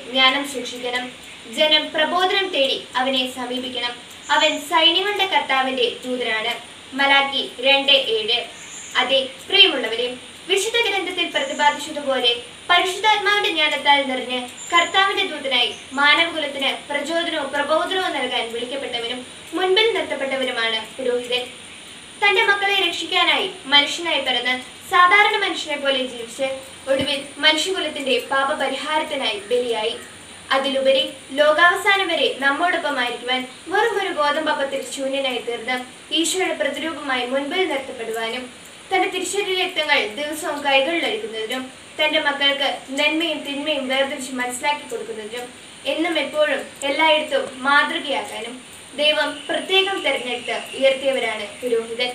ജ്ഞാനം സൂക്ഷിക്കണം ജനം പ്രബോധനം തേടി അവനെ സമീപിക്കണം അവൻ സൈന്യങ്ങളുടെ കർത്താവിന്റെ ദൂതനാണ് മലാക്കി രണ്ട് ഏഴ് അതെ പ്രിയമുള്ളവരെ വിശുദ്ധ ഗ്രന്ഥത്തിൽ പ്രതിപാദിച്ചതുപോലെ പരിശുദ്ധാത്മാവിന്റെ ജ്ഞാനത്താൽ നിറഞ്ഞ് കർത്താവിന്റെ ദൂതനായി മാനവകുലത്തിന് പ്രചോദനവും പ്രബോധനവും നൽകാൻ വിളിക്കപ്പെട്ടവനും മുൻപിൽ നിർത്തപ്പെട്ടവരുമാണ് പുരോഹിതൻ തന്റെ മക്കളെ രക്ഷിക്കാനായി മനുഷ്യനായി പിറന്ന് സാധാരണ മനുഷ്യനെ പോലെ ജീവിച്ച് ഒടുവിൽ മനുഷ്യകുലത്തിന്റെ പാപപരിഹാരത്തിനായി ബലിയായി അതിലുപരി ലോകാവസാനം വരെ നമ്മോടൊപ്പമായിരിക്കുവാൻ വെറും ഒരു ഗോതമ്പത്തിൽ ശൂന്യനായി തീർന്ന് ഈശോയുടെ പ്രതിരൂപമായി മുൻപിൽ നിർത്തപ്പെടുവാനും തന്റെ തിരിച്ചറി രക്തങ്ങൾ ദിവസവും കൈകളിലടിക്കുന്നതിനും തന്റെ മക്കൾക്ക് നന്മയും തിന്മയും വേർതിരിച്ച് മനസ്സിലാക്കി കൊടുക്കുന്നതിനും എന്നും എപ്പോഴും എല്ലായിടത്തും മാതൃകയാക്കാനും ദൈവം പ്രത്യേകം തെരഞ്ഞെടുത്ത് ഉയർത്തിയവരാണ് പുരോഹിതൻ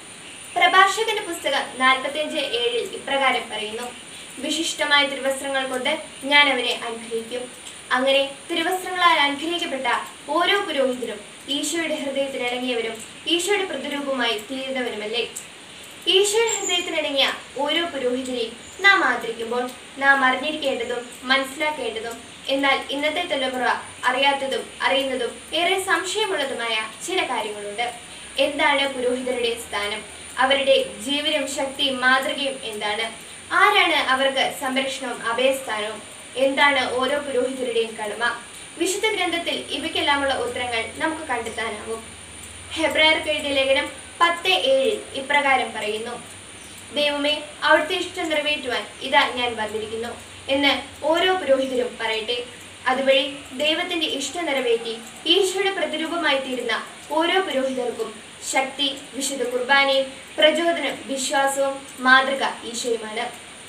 പ്രഭാഷകന്റെ പുസ്തകം നാൽപ്പത്തിയഞ്ച് ഏഴിൽ ഇപ്രകാരം പറയുന്നു വിശിഷ്ടമായ തിരുവസ്ത്രങ്ങൾ കൊണ്ട് ഞാൻ അവനെ അനുഗ്രഹിക്കും അങ്ങനെ തിരുവസ്ത്രങ്ങളാൽ അനുഗ്രഹിക്കപ്പെട്ട ഓരോ പുരോഹിതരും ഈശോയുടെ ഹൃദയത്തിനിണങ്ങിയവരും ഈശോയുടെ പ്രതിരൂപമായി തീരുന്നവരുമല്ലേ ഈശോയുടെ ഹൃദയത്തിനിണങ്ങിയ ഓരോ പുരോഹിതരെയും നാം ആദരിക്കുമ്പോൾ നാം അറിഞ്ഞിരിക്കേണ്ടതും മനസ്സിലാക്കേണ്ടതും എന്നാൽ ഇന്നത്തെ തലമുറ അറിയാത്തതും അറിയുന്നതും ഏറെ സംശയമുള്ളതുമായ ചില കാര്യങ്ങളുണ്ട് എന്താണ് പുരോഹിതരുടെ സ്ഥാനം അവരുടെ ജീവനും ശക്തിയും മാതൃകയും എന്താണ് ആരാണ് അവർക്ക് സംരക്ഷണവും അഭയസ്ഥാനവും എന്താണ് ഓരോ പുരോഹിതരുടെയും കടമ വിശുദ്ധ ഗ്രന്ഥത്തിൽ ഇവയ്ക്കെല്ലാമുള്ള ഉത്തരങ്ങൾ നമുക്ക് കണ്ടെത്താനാവും ഹെബ്രായർക്ക് എഴുതിയ ലേഖനം പത്ത് ഏഴിൽ ഇപ്രകാരം പറയുന്നു ദൈവമേ അവിടുത്തെ ഇഷ്ടം നിറവേറ്റുവാൻ ഇതാ ഞാൻ വന്നിരിക്കുന്നു എന്ന് ഓരോ പുരോഹിതരും പറയട്ടെ അതുവഴി ദൈവത്തിന്റെ ഇഷ്ടം നിറവേറ്റി ഈശോയുടെ പ്രതിരൂപമായി തീരുന്ന ഓരോ പുരോഹിതർക്കും ശക്തി വിശുദ്ധ കുർബാനയും പ്രചോദനം വിശ്വാസവും മാതൃക ഈശോയുമാണ്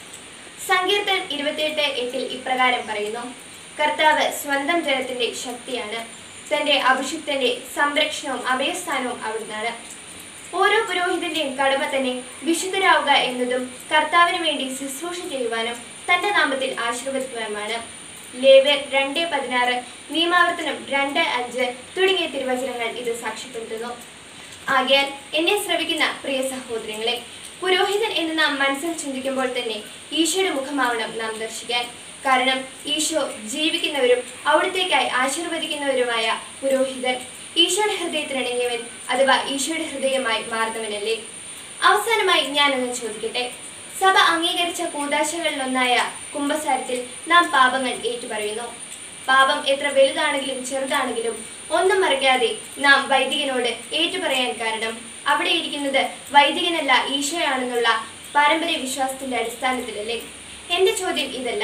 സങ്കീർത്തൻ ഇരുപത്തിയെട്ട് എട്ടിൽ ഇപ്രകാരം പറയുന്നു കർത്താവ് സ്വന്തം ജനത്തിന്റെ ശക്തിയാണ് തന്റെ അഭിഷിക്തന്റെ സംരക്ഷണവും അഭയസ്ഥാനവും അവിടുന്നാണ് ഓരോ പുരോഹിതന്റെയും കടമ തന്നെ വിശുദ്ധരാവുക എന്നതും കർത്താവിന് വേണ്ടി ശുശ്രൂഷ ചെയ്യുവാനും തന്റെ നാമത്തിൽ ആശീർവദിക്കുവാനുമാണ് ലേവ്യർ രണ്ട് പതിനാറ് നിയമാവർത്തനം രണ്ട് അഞ്ച് തുടങ്ങിയ തിരുവചനങ്ങൾ ഇത് സാക്ഷ്യപ്പെടുത്തുന്നു ആകയാൽ എന്നെ ശ്രവിക്കുന്ന പ്രിയ സഹോദരങ്ങളെ പുരോഹിതൻ എന്ന് നാം മനസ്സിൽ ചിന്തിക്കുമ്പോൾ തന്നെ ഈശോയുടെ മുഖമാവണം നാം ദർശിക്കാൻ കാരണം ഈശോ ജീവിക്കുന്നവരും അവിടത്തേക്കായി ആശീർവദിക്കുന്നവരുമായ പുരോഹിതൻ ഈശോയുടെ ഹൃദയത്തിനിണങ്ങിയവൻ അഥവാ ഈശോയുടെ ഹൃദയമായി മാറുന്നവനല്ലേ അവസാനമായി ഞാനൊന്ന് ചോദിക്കട്ടെ സഭ അംഗീകരിച്ച കൂതാശകളിലൊന്നായ കുംഭസാരത്തിൽ നാം പാപങ്ങൾ ഏറ്റുപറയുന്നു പാപം എത്ര വലുതാണെങ്കിലും ചെറുതാണെങ്കിലും ഒന്നും മറിക്കാതെ നാം വൈദികനോട് ഏറ്റുപറയാൻ കാരണം അവിടെ ഇരിക്കുന്നത് വൈദികനല്ല ഈശോയാണെന്നുള്ള പാരമ്പര്യ വിശ്വാസത്തിന്റെ അടിസ്ഥാനത്തിലല്ലേ എന്റെ ചോദ്യം ഇതല്ല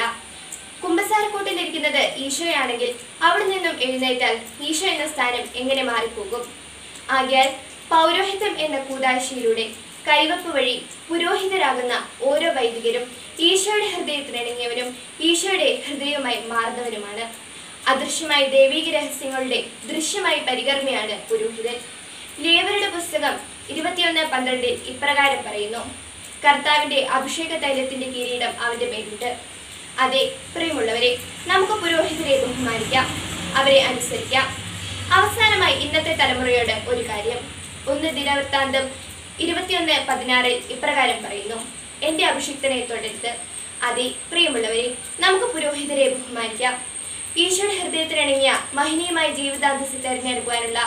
കുമ്പസാരക്കൂട്ടിലിരിക്കുന്നത് ഈശോയാണെങ്കിൽ അവിടെ നിന്നും എഴുന്നേറ്റാൽ ഈശോ എന്ന സ്ഥാനം എങ്ങനെ മാറിപ്പോകും ആകയാൽ പൗരോഹിത്യം എന്ന കൂതാശയിലൂടെ കൈവപ്പ് വഴി പുരോഹിതരാകുന്ന ഓരോ വൈദികരും ഈശോയുടെ ഹൃദയത്തിനിണങ്ങിയവരും ഈശോയുടെ ഹൃദയവുമായി മാറുന്നവരുമാണ് അദൃശ്യമായ ദൈവീക രഹസ്യങ്ങളുടെ ദൃശ്യമായി പരികർമ്മയാണ് പുരോഹിതൻ ലേവരുടെ പുസ്തകം ഇരുപത്തിയൊന്ന് പന്ത്രണ്ടിൽ ഇപ്രകാരം പറയുന്നു കർത്താവിന്റെ അഭിഷേക തൈലത്തിന്റെ കിരീടം അവന്റെ മേലുണ്ട് അതെ പ്രിയമുള്ളവരെ നമുക്ക് പുരോഹിതരെ ബഹുമാനിക്കാം അവരെ അനുസരിക്കാം അവസാനമായി ഇന്നത്തെ തലമുറയോട് ഒരു കാര്യം ഒന്ന് ദിനവൃത്താന്തം ഇരുപത്തിയൊന്ന് പതിനാറിൽ ഇപ്രകാരം പറയുന്നു എന്റെ അഭിഷിക്തനെ തൊടരുത് അതെ പ്രിയമുള്ളവരെ നമുക്ക് പുരോഹിതരെ ബഹുമാനിക്കാം ഈശോയുടെ ഹൃദയത്തിനിണങ്ങിയ മഹനീയമായ ജീവിതാന്തസ് തിരഞ്ഞെടുക്കുവാനുള്ള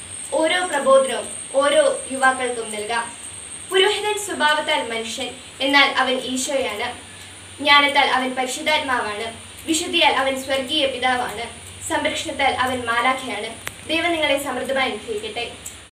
ഓരോ പ്രബോധനവും ഓരോ യുവാക്കൾക്കും നൽകാം പുരോഹിതൻ സ്വഭാവത്താൽ മനുഷ്യൻ എന്നാൽ അവൻ ഈശോയാണ് ജ്ഞാനത്താൽ അവൻ പരിശുദ്ധാത്മാവാണ് വിശുദ്ധിയാൽ അവൻ സ്വർഗീയ പിതാവാണ് സംരക്ഷണത്താൽ അവൻ മാലാഖയാണ് ദൈവം നിങ്ങളെ സമൃദ്ധമായി അനുഗ്രഹിക്കട്ടെ